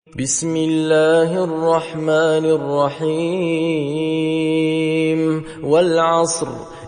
بسم الله الرحمن الرحيم والعصر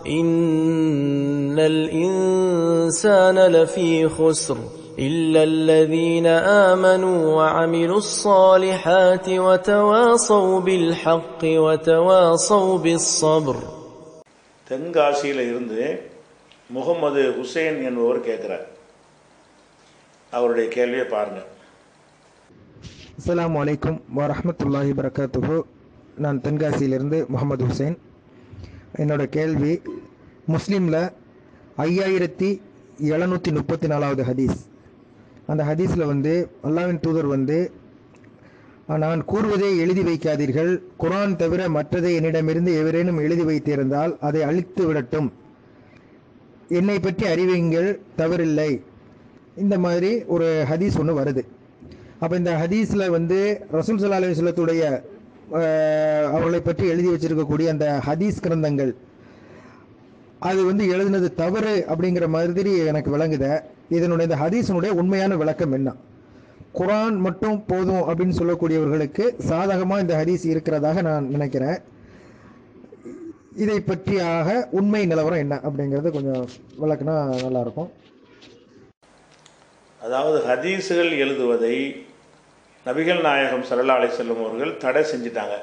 إن الإنسان لفي خسر إلا الذين آمنوا وعملوا الصالحات وتواصوا بالحق وتواصوا بالصبر தென்காசியில் இருந்து முகமது ஹுசைன் என்பவர் கேட்குறார் அவருடைய கேள்வியை பாருங்கள் அஸ்ஸலாமு அலைக்கும் வரஹ்மத்துல்லாஹி வரகாத்துஹு நான் தென்காசியிலிருந்து முகமது ஹுசைன் என்னோட கேள்வி முஸ்லீமில் ஐயாயிரத்தி எழுநூற்றி முப்பத்தி நாலாவது ஹதீஸ் அந்த ஹதீஸில் வந்து அல்லாவின் தூதர் வந்து நான் கூறுவதை எழுதி வைக்காதீர்கள் குர்ஆன் தவிர மற்றதை என்னிடமிருந்து எவரேனும் எழுதி வைத்திருந்தால் அதை அழித்து விடட்டும் என்னை பற்றி அறிவிங்கள் தவறில்லை இந்த மாதிரி ஒரு ஹதீஸ் ஒன்று வருது அப்போ இந்த ஹதீஸில் வந்து ரசூல் சல்லா அலுவலத்துடைய அவர்களை பற்றி எழுதி வச்சிருக்கக்கூடிய அந்த ஹதீஸ் கிரந்தங்கள் அது வந்து எழுதினது தவறு அப்படிங்கிற மாதிரி எனக்கு விளங்குத இதனுடைய இந்த ஹதீஸினுடைய உண்மையான விளக்கம் என்ன குரான் மட்டும் போதும் அப்படின்னு சொல்லக்கூடியவர்களுக்கு சாதகமாக இந்த ஹதீஸ் இருக்கிறதாக நான் நினைக்கிறேன் இதை பற்றியாக உண்மை நிலவரம் என்ன அப்படிங்கிறது கொஞ்சம் விளக்குனா நல்லாயிருக்கும் அதாவது ஹதீஸுகள் எழுதுவதை நபிகள் நாயகம் சல்லா அலை செல்லும் அவர்கள் தடை செஞ்சிட்டாங்க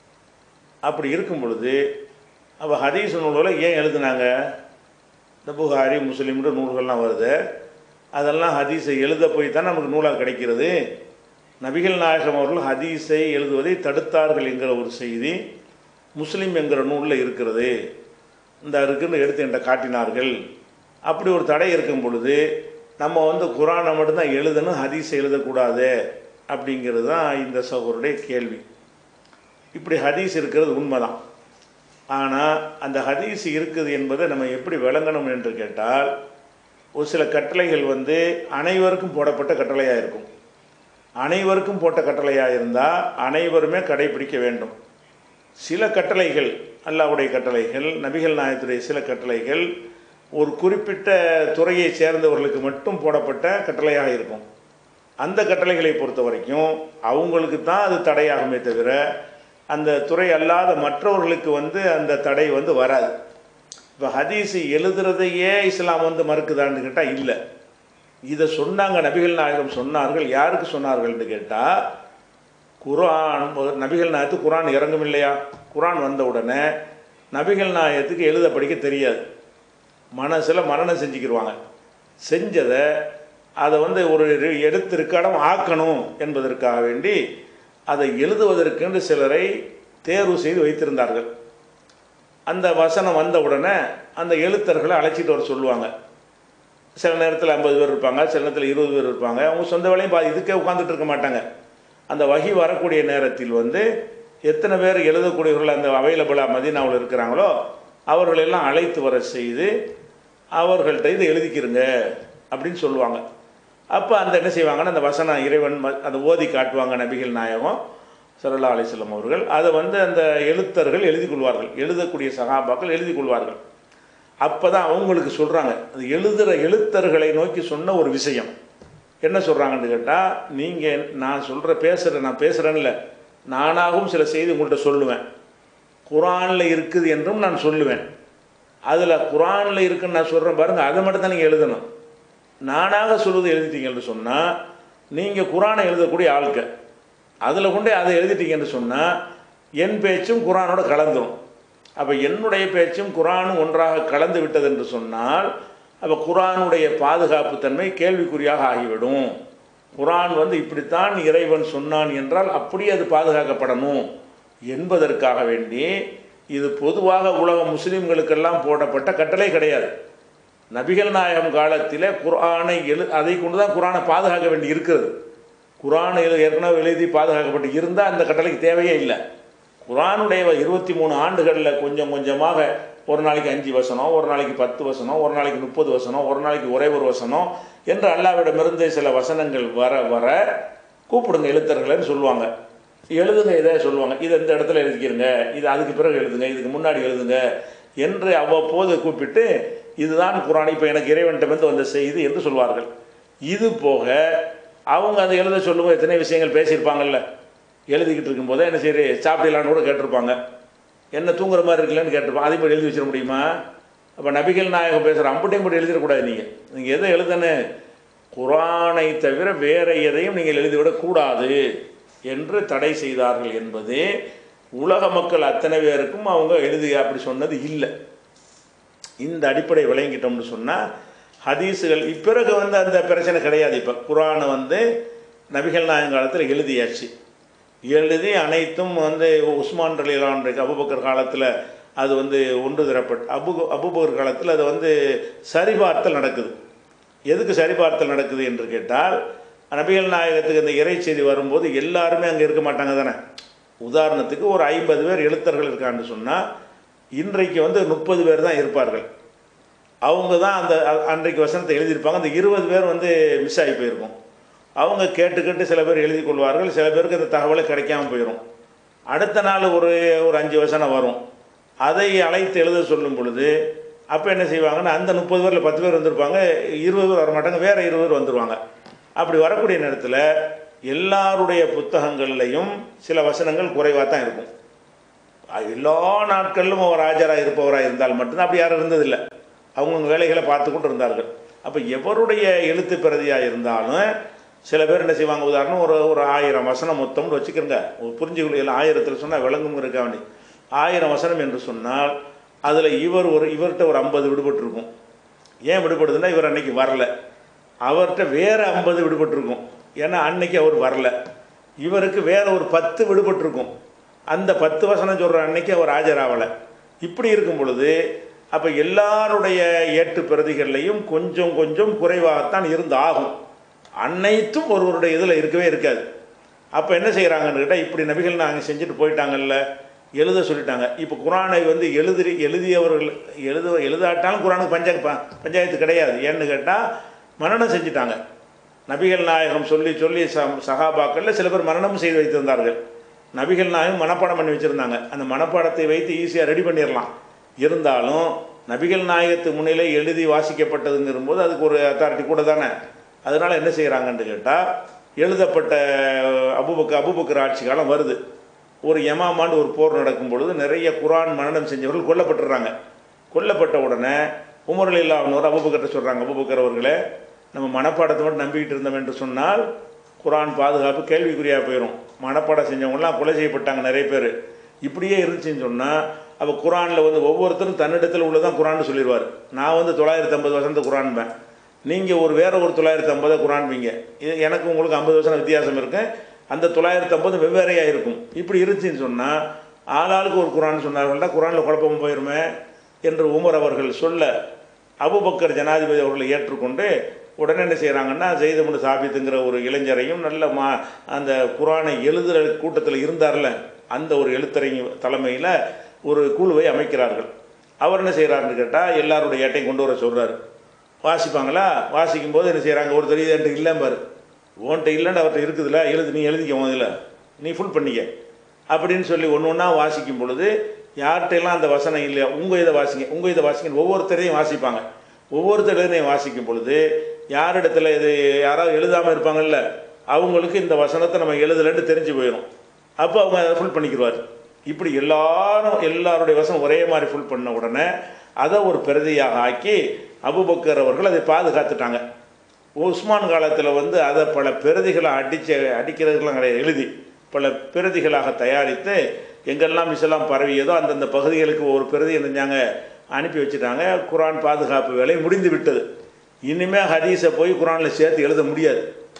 அப்படி இருக்கும் பொழுது அப்போ ஹதீஸ் நூல்களை ஏன் எழுதுனாங்க இந்த புகாரி முஸ்லீம்ன்ற நூல்கள்லாம் வருது அதெல்லாம் ஹதீஸை எழுத போய் தான் நமக்கு நூலாக கிடைக்கிறது நபிகள் நாயகம் அவர்கள் ஹதீஸை எழுதுவதை தடுத்தார்கள் என்கிற ஒரு செய்தி முஸ்லீம் என்கிற நூலில் இருக்கிறது இந்த இருக்குன்னு எடுத்து என்கிட்ட காட்டினார்கள் அப்படி ஒரு தடை இருக்கும் பொழுது நம்ம வந்து குரானை மட்டும்தான் எழுதணும் ஹதீஸை எழுதக்கூடாது அப்படிங்கிறது தான் இந்த சகோருடைய கேள்வி இப்படி ஹதீஸ் இருக்கிறது உண்மைதான் ஆனால் அந்த ஹதீஸ் இருக்குது என்பதை நம்ம எப்படி விளங்கணும் என்று கேட்டால் ஒரு சில கட்டளைகள் வந்து அனைவருக்கும் போடப்பட்ட கட்டளையாக இருக்கும் அனைவருக்கும் போட்ட கட்டளையாக இருந்தால் அனைவருமே கடைபிடிக்க வேண்டும் சில கட்டளைகள் அல்லாவுடைய கட்டளைகள் நபிகள் நாயத்துடைய சில கட்டளைகள் ஒரு குறிப்பிட்ட துறையை சேர்ந்தவர்களுக்கு மட்டும் போடப்பட்ட கட்டளையாக இருக்கும் அந்த கட்டளைகளை பொறுத்த வரைக்கும் அவங்களுக்கு தான் அது தடையாகுமே தவிர அந்த துறை அல்லாத மற்றவர்களுக்கு வந்து அந்த தடை வந்து வராது இப்போ ஹதீஸ் எழுதுறதையே இஸ்லாம் வந்து மறுக்குதான்னு கேட்டால் இல்லை இதை சொன்னாங்க நபிகள் நாயகம் சொன்னார்கள் யாருக்கு சொன்னார்கள்னு கேட்டால் குரான் நபிகள் நாயத்துக்கு குரான் இறங்கும் இல்லையா குரான் வந்த உடனே நபிகள் நாயகத்துக்கு எழுத படிக்க தெரியாது மனசில் மரணம் செஞ்சுக்கிடுவாங்க செஞ்சதை அதை வந்து ஒரு எடுத்து இருக்காடம் ஆக்கணும் என்பதற்காக வேண்டி அதை எழுதுவதற்கென்று சிலரை தேர்வு செய்து வைத்திருந்தார்கள் அந்த வசனம் வந்த உடனே அந்த எழுத்தர்களை அழைச்சிட்டு வர சொல்லுவாங்க சில நேரத்தில் ஐம்பது பேர் இருப்பாங்க சில நேரத்தில் இருபது பேர் இருப்பாங்க அவங்க சொந்த வேலையும் பா இதுக்கே உட்காந்துட்டு இருக்க மாட்டாங்க அந்த வகி வரக்கூடிய நேரத்தில் வந்து எத்தனை பேர் எழுதக்கூடியவர்கள் அந்த அவைலபிளாக மதினாவில் இருக்கிறாங்களோ அவர்களெல்லாம் அழைத்து வர செய்து அவர்கள்ட்ட இதை எழுதிக்கிறங்க அப்படின்னு சொல்லுவாங்க அப்போ அந்த என்ன செய்வாங்கன்னா அந்த வசனம் இறைவன் அந்த ஓதி காட்டுவாங்க நபிகள் நாயகம் சரல்லா அலிஸ்லம் அவர்கள் அதை வந்து அந்த எழுத்தர்கள் எழுதி கொள்வார்கள் எழுதக்கூடிய சகாபாக்கள் எழுதி கொள்வார்கள் அப்போ தான் அவங்களுக்கு சொல்கிறாங்க அது எழுதுகிற எழுத்தர்களை நோக்கி சொன்ன ஒரு விஷயம் என்ன சொல்கிறாங்கன்னு கேட்டால் நீங்கள் நான் சொல்கிற பேசுகிற நான் பேசுகிறேன்ல நானாகவும் சில செய்தி உங்கள்கிட்ட சொல்லுவேன் குரானில் இருக்குது என்றும் நான் சொல்லுவேன் அதில் குரானில் இருக்குன்னு நான் சொல்கிறேன் பாருங்கள் அதை மட்டும் தான் நீங்கள் எழுதணும் நானாக சொல்வது எழுதிட்டீங்கன்னு சொன்னால் நீங்கள் குரானை எழுதக்கூடிய ஆட்கள் அதில் கொண்டே அதை எழுதிட்டீங்கன்னு சொன்னால் என் பேச்சும் குரானோட கலந்துரும் அப்போ என்னுடைய பேச்சும் குரானும் ஒன்றாக கலந்து விட்டது என்று சொன்னால் அப்போ குரானுடைய பாதுகாப்பு தன்மை கேள்விக்குறியாக ஆகிவிடும் குரான் வந்து இப்படித்தான் இறைவன் சொன்னான் என்றால் அப்படி அது பாதுகாக்கப்படணும் என்பதற்காக வேண்டி இது பொதுவாக உலக முஸ்லீம்களுக்கெல்லாம் போடப்பட்ட கட்டளை கிடையாது நபிகள் நாயகம் காலத்தில் குரானை எழு அதை கொண்டு தான் குரானை பாதுகாக்க வேண்டி இருக்கிறது குரான் எழு ஏற்கனவே எழுதி பாதுகாக்கப்பட்டு இருந்தால் அந்த கட்டளைக்கு தேவையே இல்லை குரானுடைய இருபத்தி மூணு ஆண்டுகளில் கொஞ்சம் கொஞ்சமாக ஒரு நாளைக்கு அஞ்சு வசனம் ஒரு நாளைக்கு பத்து வசனம் ஒரு நாளைக்கு முப்பது வசனம் ஒரு நாளைக்கு ஒரே ஒரு வசனம் என்று அல்லாவிடமிருந்து சில வசனங்கள் வர வர கூப்பிடுங்க எழுத்தர்கள்னு சொல்லுவாங்க எழுதுங்க இதை சொல்லுவாங்க இது இந்த இடத்துல எழுதிக்கிறங்க இது அதுக்கு பிறகு எழுதுங்க இதுக்கு முன்னாடி எழுதுங்க என்று அவ்வப்போது கூப்பிட்டு இதுதான் குரான் இப்போ எனக்கு இறைவன்கிட்ட வந்து வந்த செய்தி என்று சொல்வார்கள் இது போக அவங்க அதை எழுத சொல்லும்போது எத்தனை விஷயங்கள் பேசியிருப்பாங்கல்ல எழுதிக்கிட்டு இருக்கும்போதே என்ன சரி சாப்பிடலான்னு கூட கேட்டிருப்பாங்க என்ன தூங்குற மாதிரி இருக்குல்லன்னு கேட்டிருப்பாங்க அதே மாதிரி எழுதி வச்சிட முடியுமா அப்போ நபிகள் நாயகம் பேசுகிற அம்புட்டையும் போட்டு எழுதிடக்கூடாது நீங்கள் நீங்கள் எதை எழுதணும் குரானை தவிர வேற எதையும் நீங்கள் எழுதிவிடக்கூடாது என்று தடை செய்தார்கள் என்பது உலக மக்கள் அத்தனை பேருக்கும் அவங்க எழுதி அப்படி சொன்னது இல்லை இந்த அடிப்படை விளங்கிட்டோம்னு சொன்னால் ஹதீஸுகள் இப்பிறகு வந்து அந்த பிரச்சனை கிடையாது இப்போ குரானை வந்து நபிகள் நாயகம் காலத்தில் எழுதியாச்சு எழுதி அனைத்தும் வந்து உஸ்மான் ரலிலான் இருக்கு அபுபக்கர் காலத்தில் அது வந்து ஒன்று தரப்பட்டு அபு அபுபக்கர் காலத்தில் அது வந்து சரிபார்த்தல் நடக்குது எதுக்கு சரிபார்த்தல் நடக்குது என்று கேட்டால் நபிகள் நாயகத்துக்கு இந்த இறைச்செய்தி வரும்போது எல்லாருமே அங்கே இருக்க மாட்டாங்க தானே உதாரணத்துக்கு ஒரு ஐம்பது பேர் எழுத்தர்கள் இருக்கான்னு சொன்னால் இன்றைக்கு வந்து முப்பது பேர் தான் இருப்பார்கள் அவங்க தான் அந்த அ- அன்றைக்கு வசனத்தை எழுதியிருப்பாங்க அந்த இருபது பேர் வந்து மிஸ் ஆகி போயிருக்கும் அவங்க கேட்டு கேட்டு சில பேர் எழுதி கொள்வார்கள் சில பேருக்கு அந்த தகவலை கிடைக்காம போயிடும் அடுத்த நாள் ஒரு ஒரு அஞ்சு வசனம் வரும் அதை அழைத்து எழுத சொல்லும் பொழுது அப்போ என்ன செய்வாங்கன்னா அந்த முப்பது பேரில் பத்து பேர் வந்திருப்பாங்க இருபது பேர் வர மாட்டாங்க வேற இருபது பேர் வந்துருவாங்க அப்படி வரக்கூடிய நேரத்தில் எல்லாருடைய புத்தகங்கள்லையும் சில வசனங்கள் குறைவாக தான் இருக்கும் அது எல்லா நாட்களிலும் அவர் ஆஜராக இருப்பவராக இருந்தால் மட்டும்தான் அப்படி யாரும் இருந்ததில்லை அவங்கவுங்க வேலைகளை பார்த்து கொண்டு இருந்தார்கள் அப்போ எவருடைய எழுத்து பிரதியாக இருந்தாலும் சில பேர் என்ன செய்வாங்க உதாரணம் ஒரு ஒரு ஆயிரம் வசனம் மொத்தம்னு வச்சுக்கிறங்க புரிஞ்சுக்கொள்ள ஆயிரத்தில் சொன்னால் விளங்குங்கிறக்கா வேண்டி ஆயிரம் வசனம் என்று சொன்னால் அதில் இவர் ஒரு இவர்கிட்ட ஒரு ஐம்பது விடுபட்டிருக்கும் ஏன் விடுபடுதுன்னா இவர் அன்னைக்கு வரல அவர்கிட்ட வேற ஐம்பது விடுபட்டிருக்கும் ஏன்னா அன்னைக்கு அவர் வரல இவருக்கு வேற ஒரு பத்து விடுபட்டிருக்கும் அந்த பத்து வசனம் சொல்கிற அன்னைக்கு அவர் ஆஜராகலை இப்படி இருக்கும் பொழுது அப்போ எல்லாருடைய ஏட்டு பிரதிகள்லையும் கொஞ்சம் கொஞ்சம் குறைவாகத்தான் இருந்து ஆகும் அனைத்தும் ஒருவருடைய இதில் இருக்கவே இருக்காது அப்போ என்ன செய்கிறாங்கன்னு கேட்டால் இப்படி நபிகள் நாங்கள் செஞ்சுட்டு போயிட்டாங்கல்ல எழுத சொல்லிட்டாங்க இப்போ குரானை வந்து எழுதி எழுதியவர்கள் எழுத எழுதாட்டாலும் குரானுக்கு பஞ்ச ப- பஞ்சாயத்து கிடையாது ஏன்னு கேட்டால் மரணம் செஞ்சுட்டாங்க நபிகள் நாயகம் சொல்லி சொல்லி ச சகாபாக்களில் சில பேர் மரணமும் செய்து வைத்திருந்தார்கள் நபிகள் நாயகம் மனப்பாடம் பண்ணி வச்சுருந்தாங்க அந்த மனப்பாடத்தை வைத்து ஈஸியாக ரெடி பண்ணிடலாம் இருந்தாலும் நபிகள் நாயகத்து முன்னிலை எழுதி வாசிக்கப்பட்டதுங்கிறபோது அதுக்கு ஒரு அத்தாரிட்டி கூட தானே அதனால் என்ன செய்கிறாங்கன்னு கேட்டால் எழுதப்பட்ட அபுபக்க அபுபக்கர் ஆட்சி காலம் வருது ஒரு யமாமான்னு ஒரு போர் நடக்கும் பொழுது நிறைய குரான் மரணம் செஞ்சவர்கள் கொல்லப்பட்டுறாங்க கொல்லப்பட்ட உடனே உமரில் இல்லாமனோர் அபுபக்கர்ட்ட சொல்கிறாங்க அபுபக்கர் அவர்களே நம்ம மனப்பாடத்தை மட்டும் நம்பிக்கிட்டு இருந்தோம் என்று சொன்னால் குரான் பாதுகாப்பு கேள்விக்குறியாக போயிடும் மனப்பாடம் செஞ்சவங்கலாம் கொலை செய்யப்பட்டாங்க நிறைய பேர் இப்படியே இருந்துச்சுன்னு சொன்னால் அப்போ குரானில் வந்து ஒவ்வொருத்தரும் தன்னிடத்தில் உள்ளதான் குரான்னு சொல்லிடுவார் நான் வந்து தொள்ளாயிரத்தி ஐம்பது வருஷத்து குரான்பேன் நீங்கள் ஒரு வேற ஒரு தொள்ளாயிரத்தி ஐம்பதை குரான்பீங்க இது எனக்கு உங்களுக்கு ஐம்பது வருஷம் வித்தியாசம் இருக்கு அந்த தொள்ளாயிரத்தி ஐம்பது வெவ்வேறையாக இருக்கும் இப்படி இருந்துச்சுன்னு சொன்னால் ஆளாளுக்கு ஒரு குரான் சொன்னார்கள்னா குரானில் குழப்பம் போயிருமே என்று உமர் அவர்கள் சொல்ல அபுபக்கர் ஜனாதிபதி அவர்களை ஏற்றுக்கொண்டு உடனே என்ன செய்கிறாங்கன்னா ஜெய்தமுன் சாபித்துங்கிற ஒரு இளைஞரையும் நல்ல மா அந்த குரானை எழுதுகிற கூட்டத்தில் இருந்தார்ல அந்த ஒரு எழுத்தறிஞர் தலைமையில் ஒரு குழுவை அமைக்கிறார்கள் அவர் என்ன செய்கிறாருன்னு கேட்டால் எல்லாருடைய ஏட்டையும் கொண்டு வர சொல்கிறாரு வாசிப்பாங்களா வாசிக்கும் போது என்ன செய்கிறாங்க ஒருத்தர் இது என்கிட்ட இல்லைன்னு பாரு உன்கிட்ட இல்லைன்னு அவர்கிட்ட இருக்குதுல்ல எழுது நீ எழுதிக்க முதல்ல நீ ஃபுல் பண்ணிக்க அப்படின்னு சொல்லி ஒன்று ஒன்றா வாசிக்கும் பொழுது யார்கிட்டையெல்லாம் அந்த வசனம் இல்லையா உங்கள் இதை வாசிங்க உங்கள் இதை வாசிங்க ஒவ்வொருத்தரையும் வாசிப்பாங்க ஒவ்வொருத்தரையும் வாசிக்கும் பொழுது யாரிடத்துல இது யாராவது எழுதாமல் இருப்பாங்கல்ல அவங்களுக்கு இந்த வசனத்தை நம்ம எழுதலைன்னு தெரிஞ்சு போயிடும் அப்போ அவங்க அதை ஃபுல் பண்ணிக்கிடுவார் இப்படி எல்லாரும் எல்லாருடைய வசனம் ஒரே மாதிரி ஃபுல் பண்ண உடனே அதை ஒரு பிரதியாக ஆக்கி அபுபக்கர் அவர்கள் அதை பாதுகாத்துட்டாங்க உஸ்மான் காலத்தில் வந்து அதை பல பிரதிகளை அடிச்ச அடிக்கிறதுக்கெல்லாம் கிடையாது எழுதி பல பிரதிகளாக தயாரித்து எங்கெல்லாம் இஸ்லாம் பரவியதோ அந்தந்த பகுதிகளுக்கு ஒரு பிரதி செஞ்சாங்க அனுப்பி வச்சுட்டாங்க குரான் பாதுகாப்பு வேலை முடிந்து விட்டது இனிமே ஹதீஸை போய் குரானில் சேர்த்து எழுத முடியாது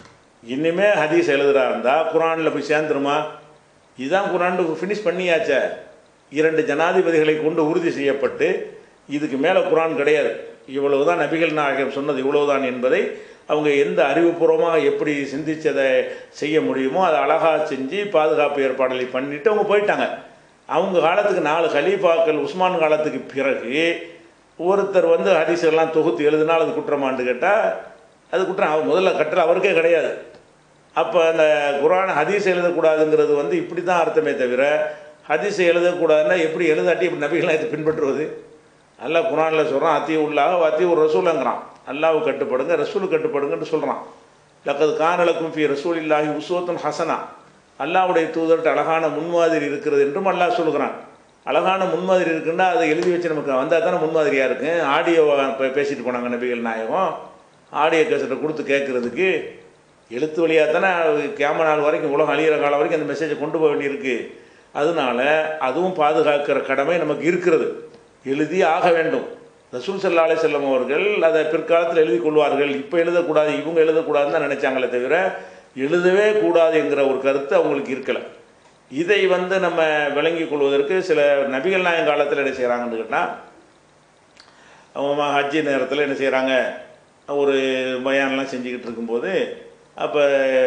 இனிமே ஹதீஸ் எழுதுறா இருந்தால் குரானில் போய் சேர்ந்துருமா இதுதான் குரான் ஃபினிஷ் பண்ணியாச்சே இரண்டு ஜனாதிபதிகளை கொண்டு உறுதி செய்யப்பட்டு இதுக்கு மேலே குரான் கிடையாது இவ்வளவுதான் நபிகள் நாயகம் சொன்னது இவ்வளவுதான் என்பதை அவங்க எந்த அறிவுபூர்வமாக எப்படி சிந்திச்சதை செய்ய முடியுமோ அதை அழகாக செஞ்சு பாதுகாப்பு ஏற்பாடுகளை பண்ணிட்டு அவங்க போயிட்டாங்க அவங்க காலத்துக்கு நாலு கலீஃபாக்கள் உஸ்மான் காலத்துக்கு பிறகு ஒருத்தர் வந்து ஹதீஸெல்லாம் தொகுத்து எழுதினால் அது குற்றமான்னு கேட்டால் அது குற்றம் அவர் முதல்ல கட்டளை அவருக்கே கிடையாது அப்போ அந்த குரான் ஹதீஸ் எழுதக்கூடாதுங்கிறது வந்து இப்படி தான் அர்த்தமே தவிர ஹதீஸ் எழுதக்கூடாதுன்னா எப்படி எழுதாட்டி இப்படி நபிகளாக இதை பின்பற்றுவது அல்லாஹ் குரானில் சொல்கிறான் அத்தி உள்ளாக அத்தி ஒரு ரசூலுங்கிறான் அல்லாஹ்வு கட்டுப்படுங்க ரசூலு கட்டுப்படுங்கன்னு சொல்கிறான் லக்கது கானலக்கும் ஃபி ரசூலில்லாஹி உஸ்வத்துன் ஹசனா அல்லாஹ்வுடைய தூதர்கிட்ட அழகான முன்மாதிரி இருக்கிறது என்றும் அல்லாஹ் சொல்கிறான் அழகான முன்மாதிரி இருக்குன்னா அதை எழுதி வச்சு நமக்கு வந்தால் தானே முன்மாதிரியாக இருக்கும் ஆடியோ பேசிட்டு போனாங்க நபிகள் நாயகம் ஆடியோ கேசட்டை கொடுத்து கேட்குறதுக்கு எழுத்து வழியாக தானே கேம நாள் வரைக்கும் உலகம் அழியிற காலம் வரைக்கும் அந்த மெசேஜை கொண்டு போக வேண்டியிருக்கு அதனால அதுவும் பாதுகாக்கிற கடமை நமக்கு இருக்கிறது எழுதி ஆக வேண்டும் ரசூல் சல்லா அலி செல்லம் அவர்கள் அதை பிற்காலத்தில் எழுதி கொள்வார்கள் இப்போ எழுதக்கூடாது இவங்க எழுதக்கூடாதுன்னு தான் நினச்சாங்களே தவிர எழுதவே கூடாது என்கிற ஒரு கருத்து அவங்களுக்கு இருக்கலை இதை வந்து நம்ம விளங்கி கொள்வதற்கு சில நபிகள் நாயகம் காலத்தில் என்ன செய்கிறாங்கன்னு கேட்டால் அவங்க ஹஜ்ஜி நேரத்தில் என்ன செய்கிறாங்க ஒரு பயான்லாம் செஞ்சுக்கிட்டு இருக்கும்போது அப்போ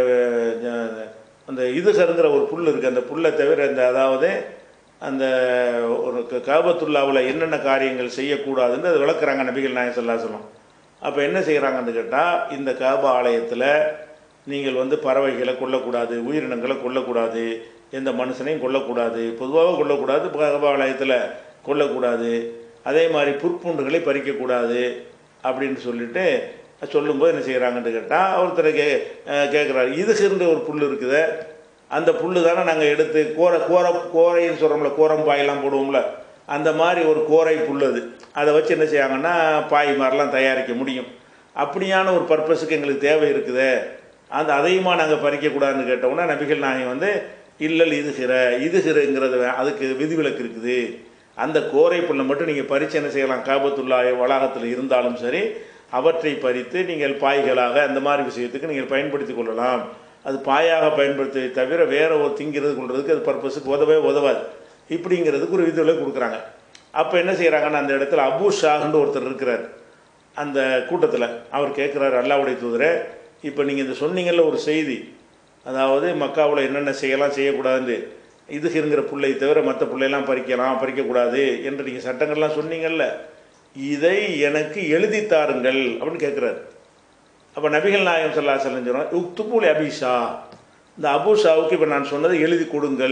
அந்த இதுகருங்கிற ஒரு புல் இருக்குது அந்த புல்லை தவிர இந்த அதாவது அந்த ஒரு க- காபத்துல்லாவில் என்னென்ன காரியங்கள் செய்யக்கூடாதுன்னு அது விளக்குறாங்க நபிகள் நாயகம் ஸல்லல்லாஹு அலைஹி வஸல்லம் அப்போ என்ன செய்கிறாங்கன்னு கேட்டால் இந்த காபா ஆலயத்தில் நீங்கள் வந்து பறவைகளை கொல்லக்கூடாது உயிரினங்களை கொல்லக்கூடாது எந்த மனுஷனையும் கொல்லக்கூடாது பொதுவாக கொல்லக்கூடாது காபா ஆலயத்தில் கொல்லக்கூடாது அதே மாதிரி புற்பூண்டுகளை பறிக்கக்கூடாது அப்படின்னு சொல்லிட்டு சொல்லும்போது என்ன செய்கிறாங்கன்னு கேட்டால் ஒருத்தர் கே கேட்குறாரு இதுகின்ற ஒரு புல் இருக்குது அந்த புல்லு தானே நாங்கள் எடுத்து கோரை கோரை கோரைன்னு சொல்கிறோம்ல கோரம்பாயெல்லாம் போடுவோம்ல அந்த மாதிரி ஒரு கோரை புல் அது அதை வச்சு என்ன செய்யாங்கன்னா பாய் மாதிரிலாம் தயாரிக்க முடியும் அப்படியான ஒரு பர்பஸுக்கு எங்களுக்கு தேவை இருக்குதே அந்த அதையுமா நாங்கள் பறிக்கக்கூடாதுன்னு கேட்டோம்னா நபிகள் நாயகம் வந்து இல்லல் இதுகிற இதுகிறங்கிறது வே- அதுக்கு விதிவிலக்கு இருக்குது அந்த கோரை புல்லை மட்டும் நீங்கள் பறித்து என்ன செய்யலாம் காபத்துல்லா வளாகத்தில் இருந்தாலும் சரி அவற்றை பறித்து நீங்கள் பாய்களாக அந்த மாதிரி விஷயத்துக்கு நீங்கள் பயன்படுத்தி கொள்ளலாம் அது பாயாக பயன்படுத்துவதை தவிர வேற ஒரு திங்கிறது கொள்றதுக்கு அது பர்பஸுக்கு உதவே உதவாது இப்படிங்கிறதுக்கு ஒரு விதிவிலக்கு கொடுக்குறாங்க அப்போ என்ன செய்கிறாங்கன்னா அந்த இடத்துல அபு ஷாஹ்னு ஒருத்தர் இருக்கிறார் அந்த கூட்டத்தில் அவர் கேட்குறாரு அல்லாவுடைய தூதரே இப்போ நீங்கள் இந்த சொன்னீங்கல்ல ஒரு செய்தி அதாவது மக்காவில் என்னென்ன செய்யலாம் செய்யக்கூடாதுன்னு இதுங்கிற புல்லை தவிர மற்ற புள்ளையெல்லாம் பறிக்கலாம் பறிக்கக்கூடாது என்று நீங்கள் சட்டங்கள்லாம் சொன்னீங்கல்ல இதை எனக்கு எழுதி தாருங்கள் அப்படின்னு கேட்குறாரு அப்போ நபிகள் நாயகம் சல்லா செல்லம் சொல்கிறோம் உக்துபுல் அபிஷா இந்த அபுஷாவுக்கு இப்போ நான் சொன்னதை எழுதி கொடுங்கள்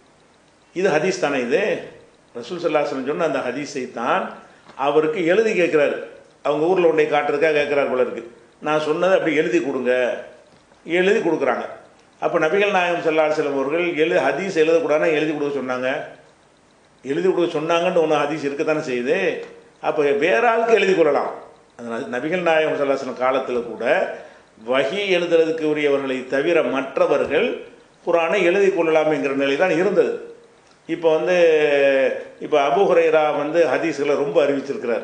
இது ஹதீஸ் தானே இது ரசூல் சல்லாஹம் சொன்ன அந்த ஹதீஸை தான் அவருக்கு எழுதி கேட்குறாரு அவங்க ஊரில் உண்டை காட்டுறதுக்காக கேட்குறாரு போல இருக்கு நான் சொன்னதை அப்படி எழுதி கொடுங்க எழுதி கொடுக்குறாங்க அப்போ நபிகள் நாயகம் சல்லா செல்லம் அவர்கள் எழு ஹதீஸ் எழுதக்கூடாதுன்னா எழுதி கொடுக்க சொன்னாங்க எழுதி கொடுக்க சொன்னாங்கன்னு ஒன்று ஹதீஸ் இருக்கத்தானே செய்யுது அப்போ வேற ஆளுக்கு எழுதி கொள்ளலாம் அதனால் நபிகள் நாயகம் சல்லாசன காலத்தில் கூட வகி எழுதுறதுக்கு உரியவர்களை தவிர மற்றவர்கள் குரானை எழுதி கொள்ளலாம்ங்கிற நிலை தான் இருந்தது இப்போ வந்து இப்போ அபு ஹுரைரா வந்து ஹதீஸ்களை ரொம்ப அறிவிச்சிருக்கிறார்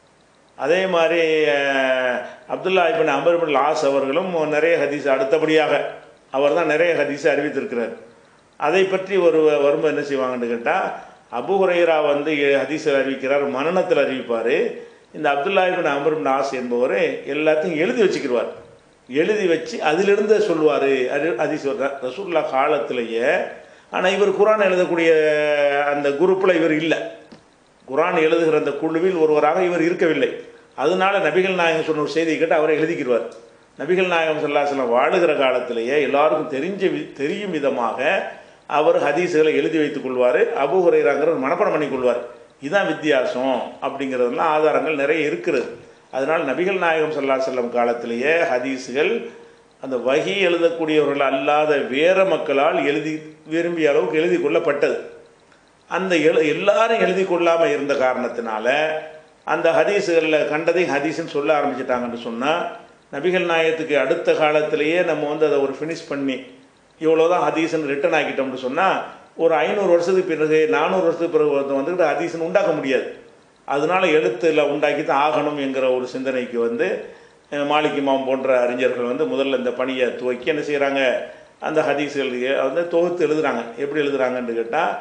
அதே மாதிரி அஹ், அப்துல்லா இபின் அமர் இபின் லாஸ் அவர்களும் நிறைய ஹதீஸ் அடுத்தபடியாக அவர் தான் நிறைய ஹதீஸை அறிவித்திருக்கிறார் அதை பற்றி ஒரு வரும்போது என்ன செய்வாங்கன்னு கேட்டால் அபு ஹுரைரா வந்து ஹதீஸில் அறிவிக்கிறார் மரணத்தில் அறிவிப்பார் இந்த அப்துல்லா இபின் அமர் இபின் லாஸ் என்பவர் எல்லாத்தையும் எழுதி வச்சுக்கிடுவார் எழுதி வச்சு அதிலிருந்து சொல்லுவார் அது ஹதீஸ் வர்ற- ரசூலுல்லாஹ் காலத்திலேயே ஆனால் இவர் குரான் எழுதக்கூடிய அந்த குரூப்பில் இவர் இல்லை குரான் எழுதுகிற அந்த குழுவில் ஒருவராக இவர் இருக்கவில்லை அதனால நபிகள் நாயகம் சொன்ன ஒரு செய்தியை கேட்டு அவரை எழுதிக்கிடுவார் நபிகள் நாயகம் சொல்லாசலம் வாழுகிற காலத்திலேயே எல்லாருக்கும் தெரிஞ்ச வி- தெரியும் விதமாக அவர் ஹதீஸுகளை எழுதி வைத்துக் கொள்வார் அபு ஹுரைராங்கிற மனப்பாடம் பண்ணி கொள்வார் இதுதான் வித்தியாசம் அப்படிங்கிறதுலாம் ஆதாரங்கள் நிறைய இருக்கிறது அதனால் நபிகள் நாயகம் சல்லா செல்லம் காலத்திலேயே ஹதீஸுகள் அந்த வகி எழுதக்கூடியவர்கள் அல்லாத வேற மக்களால் எழுதி விரும்பிய அளவுக்கு எழுதி கொள்ளப்பட்டது அந்த எழு எல்லாரும் எழுதி கொள்ளாமல் இருந்த காரணத்தினால அந்த ஹதீஸுகளில் கண்டதை ஹதீஸ்ன்னு சொல்ல ஆரம்பிச்சிட்டாங்கன்னு சொன்னால் நபிகள் நாயகத்துக்கு அடுத்த காலத்திலேயே நம்ம வந்து அதை ஒரு ஃபினிஷ் பண்ணி இவ்வளோதான் ஹதீஸ்ன்னு ரிட்டன் ஆக்கிட்டோம்னு சொன்னால் ஒரு ஐநூறு வருஷத்துக்கு பிறகு நானூறு வருஷத்துக்கு பிறகு ஒருத்தன் வந்துக்கிட்டு ஹதீஸ்ன்னு உண்டாக்க முடியாது அதனால எழுத்தில் உண்டாக்கி தான் ஆகணும் என்கிற ஒரு சிந்தனைக்கு வந்து அஹ், மாலிக் இமாம் போன்ற அறிஞர்கள் வந்து முதல்ல இந்த பணியை துவக்கி என்ன செய்கிறாங்க அந்த ஹதீஸ்கள் வந்து தொகுத்து எழுதுறாங்க எப்படி எழுதுறாங்கன்னு கேட்டால்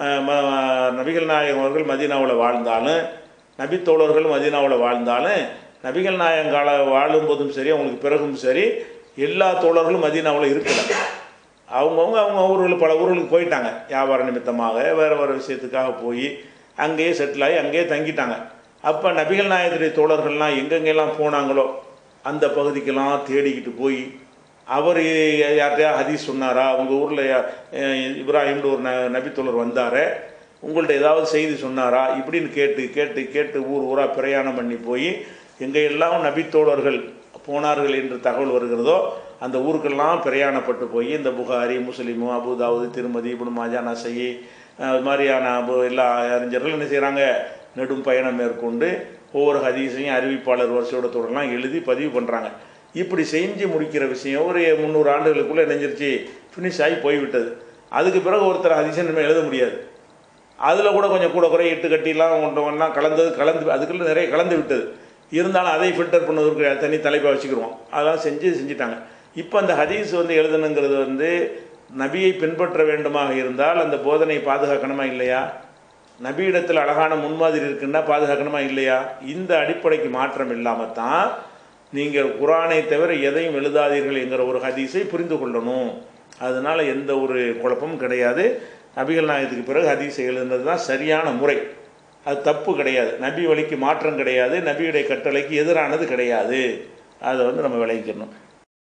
நபிகள் நாயகம் அவர்கள் மதீனாவில் வாழ்ந்தாலும் நபித்தோழர்கள் மதீனாவில் வாழ்ந்தாலும் நபிகள் நாயகம் கால வாழும்போதும் சரி அவங்களுக்கு பிறகும் சரி எல்லா தோழர்களும் மதீனாவில் இருக்கல அவங்கவுங்க அவங்க ஊர்களுக்கு பல ஊர்களுக்கு போயிட்டாங்க வியாபார நிமித்தமாக வேறு வேறு விஷயத்துக்காக போய் அங்கேயே செட்டில் ஆகி அங்கேயே தங்கிட்டாங்க அப்போ நபிகள் நாயகத்துடைய தோழர்கள்லாம் எங்கெங்கெல்லாம் போனாங்களோ அந்த பகுதிக்கெல்லாம் தேடிக்கிட்டு போய் அவர் யார்கிட்டயா ஹதீஸ் சொன்னாரா உங்கள் ஊரில் இப்ராஹிம்னு ஒரு ந நபித்தோழர் வந்தாரே உங்கள்ட்ட ஏதாவது செய்தி சொன்னாரா இப்படின்னு கேட்டு கேட்டு கேட்டு ஊர் ஊராக பிரயாணம் பண்ணி போய் எங்கே எல்லாம் நபித்தோழர்கள் போனார்கள் என்று தகவல் வருகிறதோ அந்த ஊருக்கெல்லாம் பிரயாணப்பட்டு போய் இந்த புகாரி முஸ்லீமு அபுதாவுது திருமதி இப்னு மாஜா நசையி அஹ், அது மாதிரியான அபு- எல்லா அறிஞர்கள் என்ன செய்கிறாங்க நெடும் பயணம் மேற்கொண்டு ஒவ்வொரு ஹதீஸையும் அறிவிப்பாளர் வரிசையோட தொடரெல்லாம் எழுதி பதிவு பண்ணுறாங்க இப்படி செஞ்சு முடிக்கிற விஷயம் ஒரு முந்நூறு ஆண்டுகளுக்குள்ளே நெஞ்சிருச்சு ஃபினிஷ் ஆகி போய்விட்டது அதுக்கு பிறகு ஒருத்தர் ஹதீஸை நம்ம எழுத முடியாது அதில் கூட கொஞ்சம் கூட குறை எட்டு கட்டிலாம் ஒன்று ஒன்றா கலந்தது கலந்து அதுக்குள்ள நிறைய கலந்து விட்டது இருந்தாலும் அதை ஃபில்டர் பண்ணுவதற்கு தனி தலைப்பாக வச்சுக்கிருவோம் அதெல்லாம் செஞ்சு செஞ்சுட்டாங்க இப்போ அந்த ஹதீஸ் வந்து எழுதணுங்கிறது வந்து நபியை பின்பற்ற வேண்டுமாக இருந்தால் அந்த போதனை பாதுகாக்கணுமா இல்லையா நபியிடத்தில் அழகான முன்மாதிரி இருக்குன்னா பாதுகாக்கணுமா இல்லையா இந்த அடிப்படைக்கு மாற்றம் இல்லாமல் தான் நீங்கள் குரானை தவிர எதையும் எழுதாதீர்கள் என்கிற ஒரு ஹதீஸை புரிந்து கொள்ளணும் அதனால் எந்த ஒரு குழப்பமும் கிடையாது நபிகள் நாயகத்துக்கு பிறகு ஹதீஸை எழுதுனது தான் சரியான முறை அது தப்பு கிடையாது நபி வழிக்கு மாற்றம் கிடையாது நபியுடைய கட்டளைக்கு எதிரானது கிடையாது அதை வந்து நம்ம விளங்கிக்கணும்